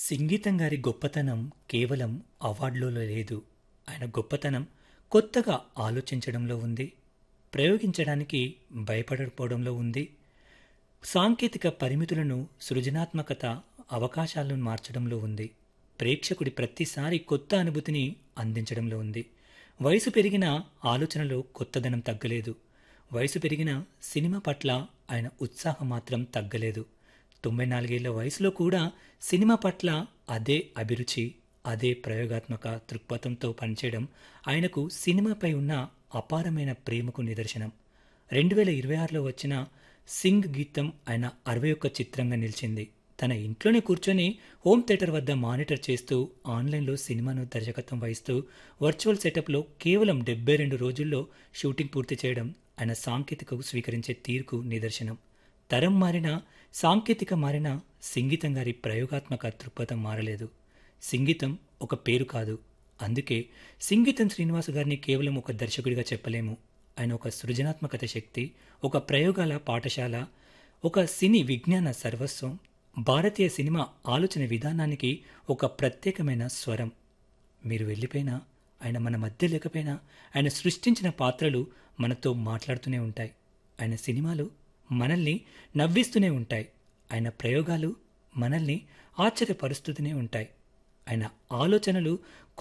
సంగీతం గారి గొప్పతనం కేవలం అవార్డులో లేదు ఆయన గొప్పతనం కొత్తగా ఆలోచించడంలో ఉంది ప్రయోగించడానికి భయపడకపోవడంలో ఉంది సాంకేతిక పరిమితులను సృజనాత్మకత అవకాశాలను మార్చడంలో ఉంది ప్రేక్షకుడి ప్రతిసారి కొత్త అనుభూతిని అందించడంలో ఉంది వయసు పెరిగిన ఆలోచనలో కొత్తదనం తగ్గలేదు వయసు పెరిగిన సినిమా పట్ల ఆయన ఉత్సాహం మాత్రం తగ్గలేదు తొంభై నాలుగేళ్ల వయసులో కూడా సినిమా పట్ల అదే అభిరుచి అదే ప్రయోగాత్మక దృక్పథంతో పనిచేయడం ఆయనకు సినిమాపై ఉన్న అపారమైన ప్రేమకు నిదర్శనం రెండు వేల ఇరవై ఆరులో వచ్చిన సింగ్ గీతం ఆయన అరవై ఒక్క చిత్రంగా నిలిచింది తన ఇంట్లోనే కూర్చొని హోమ్ థియేటర్ వద్ద మానిటర్ చేస్తూ ఆన్లైన్లో సినిమాను దర్శకత్వం వహిస్తూ వర్చువల్ సెటప్లో కేవలం డెబ్బై రెండు రోజుల్లో షూటింగ్ పూర్తి చేయడం ఆయన సాంకేతికకు స్వీకరించే తీరుకు నిదర్శనం తరం మారినా సాంకేతిక మారినా సంగీతం గారి ప్రయోగాత్మక దృక్పథం మారలేదు సంగీతం ఒక పేరు కాదు అందుకే సంగీతం శ్రీనివాస్ గారిని కేవలం ఒక దర్శకుడిగా చెప్పలేము ఆయన ఒక సృజనాత్మకత శక్తి ఒక ప్రయోగాల పాఠశాల ఒక సినీ విజ్ఞాన సర్వస్వం భారతీయ సినిమా ఆలోచన విధానానికి ఒక ప్రత్యేకమైన స్వరం మీరు వెళ్ళిపోయినా ఆయన మన మధ్య లేకపోయినా ఆయన సృష్టించిన పాత్రలు మనతో మాట్లాడుతూనే ఉంటాయి ఆయన సినిమాలు మనల్ని నవ్విస్తూనే ఉంటాయి ఆయన ప్రయోగాలు మనల్ని ఆశ్చర్యపరుస్తూనే ఉంటాయి ఆయన ఆలోచనలు